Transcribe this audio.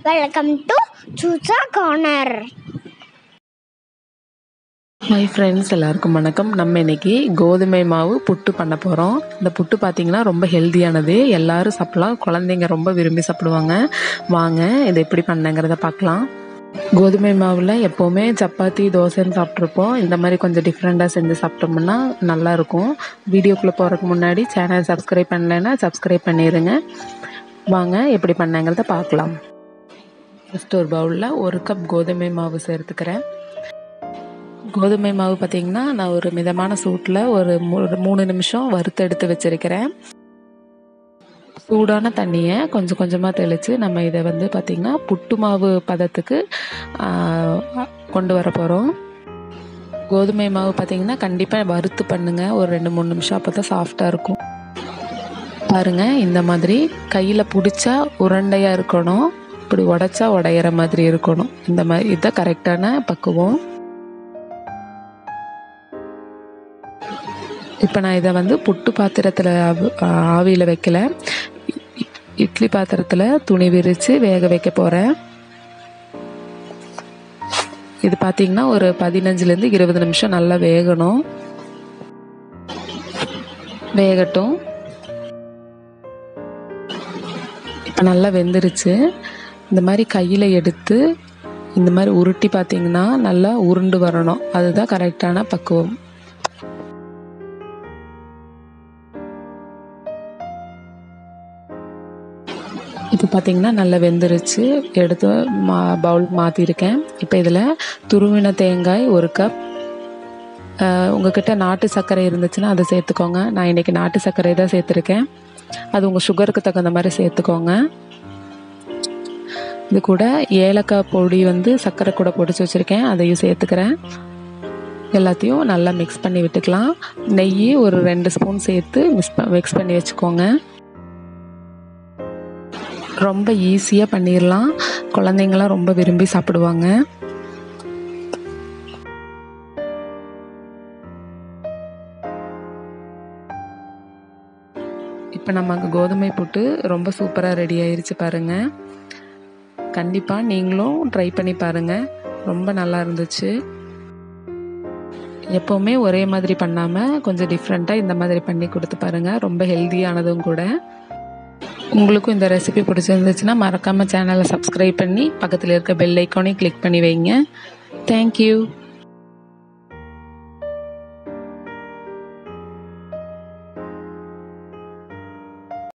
welcome to சூசா corner hi friends எல்லாருக்கும் வணக்கம் நம்ம இன்னைக்கு கோதுமை மாவு புட்டு பண்ண போகிறோம் இந்த புட்டு பார்த்தீங்கன்னா ரொம்ப ஹெல்த்தியானது எல்லாரும் சாப்பிடலாம் குழந்தைங்க ரொம்ப விரும்பி சாப்பிடுவாங்க வாங்க இதை எப்படி பண்ணங்கிறத பார்க்கலாம் கோதுமை மாவில் எப்போவுமே சப்பாத்தி தோசைன்னு சாப்பிட்ருப்போம் இந்த மாதிரி கொஞ்சம் டிஃப்ரெண்ட்டாக செஞ்சு சாப்பிட்டோம்னா நல்லாயிருக்கும் வீடியோக்குள்ளே போகிறதுக்கு முன்னாடி சேனல் சப்ஸ்கிரைப் பண்ணலைன்னா சப்ஸ்கிரைப் பண்ணிடுங்க வாங்க எப்படி பண்ணங்கிறத பார்க்கலாம் ஃபஸ்ட்டு ஒரு பவுலில் ஒரு கப் கோதுமை மாவு சேர்த்துக்கிறேன் கோதுமை மாவு பார்த்தீங்கன்னா நான் ஒரு மிதமான சூட்டில் ஒரு மூ- ஒரு மூணு நிமிஷம் வறுத்து எடுத்து வச்சிருக்கிறேன் சூடான தண்ணியை கொஞ்சம் கொஞ்சமாக தெளித்து நம்ம இதை வந்து பார்த்திங்கன்னா புட்டு மாவு பதத்துக்கு ஆ, கொண்டு வர போகிறோம் கோதுமை மாவு பார்த்தீங்கன்னா கண்டிப்பாக வறுத்து பண்ணுங்க ஒரு ரெண்டு மூணு நிமிஷம் அப்போ தான் சாஃப்டாக இருக்கும் பாருங்க இந்த மாதிரி கையில் பிடிச்சா உருண்டையாக இருக்கணும் இப்படி உடைச்சா உடையிற மாதிரி இருக்கணும் இந்த மாதிரி இதுதான் கரெக்டான பக்குவம் இப்போ நான் இதை வந்து புட்டு பாத்திரத்தில் ஆவியில் வைக்கல இ- இட்லி பாத்திரத்தில் துணி விரித்து வேக வைக்க போகிறேன் இது பார்த்தீங்கன்னா ஒரு பதினஞ்சுலேருந்து இருபது நிமிஷம் நல்லா வேகணும் வேகட்டும் இப்போ நல்லா வெந்துருச்சு இந்த மாதிரி கையில் எடுத்து இந்த மாதிரி உருட்டி பார்த்தீங்கன்னா நல்லா உருண்டு வரணும் அதுதான் கரெக்டான பக்குவம் இப்போ பார்த்தீங்கன்னா நல்லா வெந்துருச்சு எடுத்து மா பவுல் மாற்றிருக்கேன் இப்போ இதில் துருவின தேங்காய் ஒரு கப் உங்ககிட்ட நாட்டு சர்க்கரை இருந்துச்சுன்னா அதை சேர்த்துக்கோங்க நான் இன்னைக்கு நாட்டு சர்க்கரை தான் சேர்த்துருக்கேன் அது உங்கள் சுகருக்கு தகுந்த மாதிரி சேர்த்துக்கோங்க இது கூட ஏலக்காய் பொடி வந்து சர்க்கரை கூட பொடிச்சு வச்சுருக்கேன் அதையும் சேர்த்துக்கிறேன் எல்லாத்தையும் நல்லா மிக்ஸ் பண்ணி விட்டுக்கலாம் நெய் ஒரு ரெண்டு ஸ்பூன் சேர்த்து மிக்ஸ் மிக்ஸ் பண்ணி வச்சுக்கோங்க ரொம்ப ஈஸியாக பண்ணிடலாம் குழந்தைங்களாம் ரொம்ப விரும்பி சாப்பிடுவாங்க இப்போ நமக்கு கோதுமை புட்டு ரொம்ப சூப்பராக ரெடி ஆயிருச்சு பாருங்க கண்டிப்பாக நீங்களும் ட்ரை பண்ணி பாருங்க ரொம்ப நல்லா இருந்துச்சு எப்போவுமே ஒரே மாதிரி பண்ணாமல் கொஞ்சம் டிஃப்ரெண்ட்டாக இந்த மாதிரி பண்ணி கொடுத்து பாருங்க ரொம்ப ஹெல்த்தியானதும் கூட உங்களுக்கும் இந்த ரெசிபி பிடிச்சிருந்துச்சுன்னா மறக்காமல் சேனலை சப்ஸ்கிரைப் பண்ணி பக்கத்தில் இருக்க பெல் ஐக்கானையும் கிளிக் பண்ணி வைங்க தேங்க்யூ